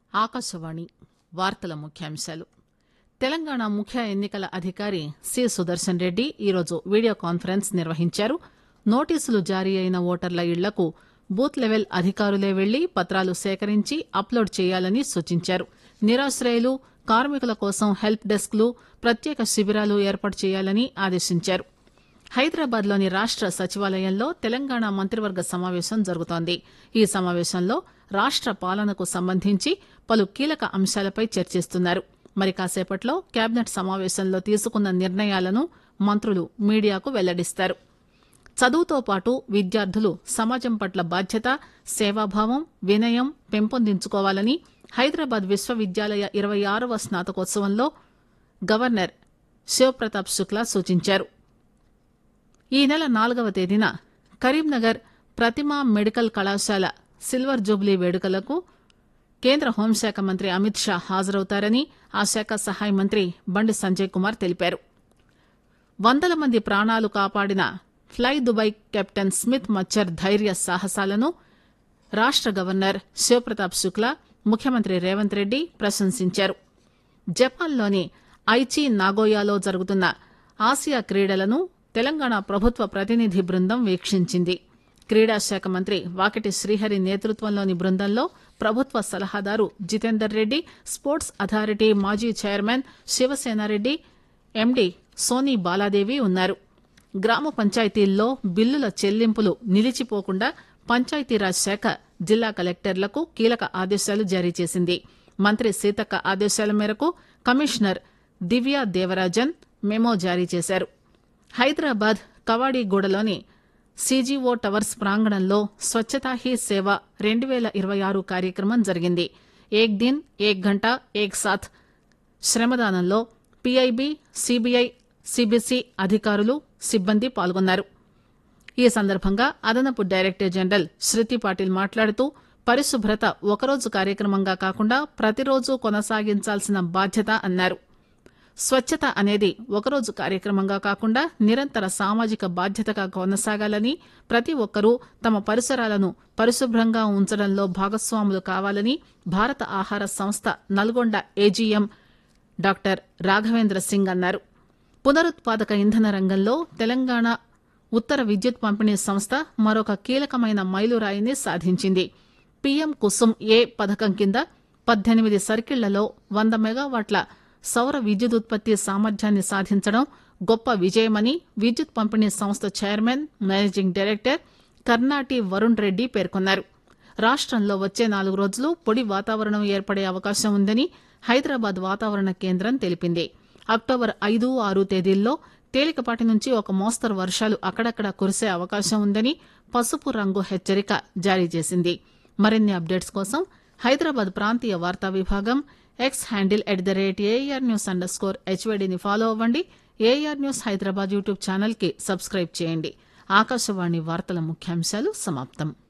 ఆకాశవాణి వార్తల ముఖ్యాంశాలు తెలంగాణ ముఖ్య ఎన్నికల అధికారి సి సుదర్శన్ రెడ్డి ఈరోజు వీడియో కాన్ఫరెన్స్ నిర్వహించారు నోటీసులు జారీ అయిన ఓటర్ల ఇళ్లకు బూత్ లెవెల్ అధికారులే వెళ్లి పత్రాలు సేకరించి అప్లోడ్ చేయాలని సూచించారు నిరాశ్రయులు కార్మికుల కోసం హెల్ప్ డెస్క్లు ప్రత్యేక శిబిరాలు ఏర్పాటు చేయాలని ఆదేశించారు హైదరాబాద్ లోని రాష్ట సచివాలయంలో తెలంగాణ మంత్రివర్గ సమావేశం జరుగుతోంది ఈ సమావేశంలో రాష్ట పాలనకు సంబంధించి పలు కీలక అంశాలపై చర్చిస్తున్నారు మరి కాసేపట్లో కేబినెట్ సమావేశంలో తీసుకున్న నిర్ణయాలను మంత్రులు మీడియాకు వెల్లడిస్తారు చదువుతో పాటు విద్యార్థులు సమాజం పట్ల బాధ్యత సేవాభావం వినయం పెంపొందించుకోవాలని హైదరాబాద్ విశ్వవిద్యాలయ ఇరవై ఆరవ స్నాతకోత్సవంలో గవర్నర్ శివప్రతాప్ శుక్లా సూచించారు ఈ నెల నాలుగవ తేదీన కరీంనగర్ ప్రతిమా మెడికల్ కళాశాల సిల్వర్ జూబ్లీ వేడుకలకు కేంద్ర హోంశాఖ మంత్రి అమిత్ షా హాజరవుతారని ఆ శాఖ సహాయ మంత్రి బండి సంజయ్ కుమార్ తెలిపారు వందల మంది ప్రాణాలు కాపాడిన ఫ్లై దుబాయ్ కెప్టెన్ స్మిత్ మచ్చర్ ధైర్య సాహసాలను రాష్ట గవర్నర్ శివప్రతాప్ శుక్లా ముఖ్యమంత్రి రేవంత్ రెడ్డి ప్రశంసించారు జపాన్లోని ఐచి నాగోయాలో జరుగుతున్న ఆసియా క్రీడలను తెలంగాణ ప్రభుత్వ ప్రతినిధి బృందం వీక్షించింది క్రీడా శాఖ మంత్రి వాకిటి శ్రీహరి నేతృత్వంలోని బృందంలో ప్రభుత్వ సలహాదారు జితేందర్ రెడ్డి స్పోర్ట్స్ అథారిటీ మాజీ చైర్మన్ శివసేనారెడ్డి ఎండీ సోనీ బాలాదేవి ఉన్నారు గ్రామ పంచాయతీల్లో బిల్లుల చెల్లింపులు నిలిచిపోకుండా పంచాయతీరాజ్ శాఖ జిల్లా కలెక్టర్లకు కీలక ఆదేశాలు జారీ చేసింది మంత్రి సీతక్క ఆదేశాల మేరకు కమిషనర్ దివ్యా దేవరాజన్ మెమో జారీ చేశారు హైదరాబాద్ కవాడిగూడలోని సీజీఓ టవర్స్ ప్రాంగణంలో స్వచ్ఛతా హీ సేవ రెండు పేల ఇరవై ఆరు కార్యక్రమం జరిగింది ఏక్ దిన్ ఏక్ గంట ఏక్ సాథ్ శ్రమదానంలో పీఐబీ సీబీఐ సీబీసీ అధికారులు సిబ్బంది పాల్గొన్నారు ఈ సందర్భంగా అదనపు డైరెక్టర్ జనరల్ శృతి పాటిల్ మాట్లాడుతూ పరిశుభ్రత ఒకరోజు కార్యక్రమంగా కాకుండా ప్రతిరోజు కొనసాగించాల్సిన బాధ్యత అన్నారు స్వచ్ఛత అనేది ఒకరోజు కార్యక్రమంగా కాకుండా నిరంతర సామాజిక బాధ్యతగా కొనసాగాలని ప్రతి ఒక్కరూ తమ పరిసరాలను పరిశుభ్రంగా ఉంచడంలో భాగస్వాములు కావాలని భారత ఆహార సంస్థ నల్గొండ ఏజీఎం డాక్టర్ రాఘవేంద్ర సింగ్ అన్నారు పునరుత్పాదక ఇంధన రంగంలో తెలంగాణ ఉత్తర విద్యుత్ పంపిణీ సంస్థ మరొక కీలకమైన మైలురాయిని సాధించింది పీఎం కుసుమ్ ఏ పథకం కింద పద్దెనిమిది సర్కిళ్లలో వంద మెగావాట్ల సౌర విద్యుత్ ఉత్పత్తి సామర్థ్యాన్ని సాధించడం గొప్ప విజయమని విద్యుత్ పంపిణీ సంస్థ chairman managing director Karnati Varun Reddy పేర్కొన్నారు రాష్టంలో వచ్చే నాలుగు రోజులు పొడి వాతావరణం ఏర్పడే అవకాశం ఉందని హైదరాబాద్ వాతావరణ కేంద్రం తెలిపింది అక్టోబర్ ఐదు ఆరు తేదీల్లో తేలికపాటి నుంచి ఒక మోస్తరు వర్షాలు అక్కడక్కడ కురిసే అవకాశం ఉందని పసుపు రంగు హెచ్చరిక జారీ చేసింది మరిన్ని అప్డేట్స్ కోసం హైదరాబాద్ ప్రాంతీయ వార్తా విభాగం X handle at the rate air news under score హెచ్వైడిని ఫాలో అవ్వండి air news Hyderabad YouTube channel కి సబ్స్క్రైబ్ చేయండి ఆకాశవాణి వార్తల ముఖ్యాంశాలు సమాప్తం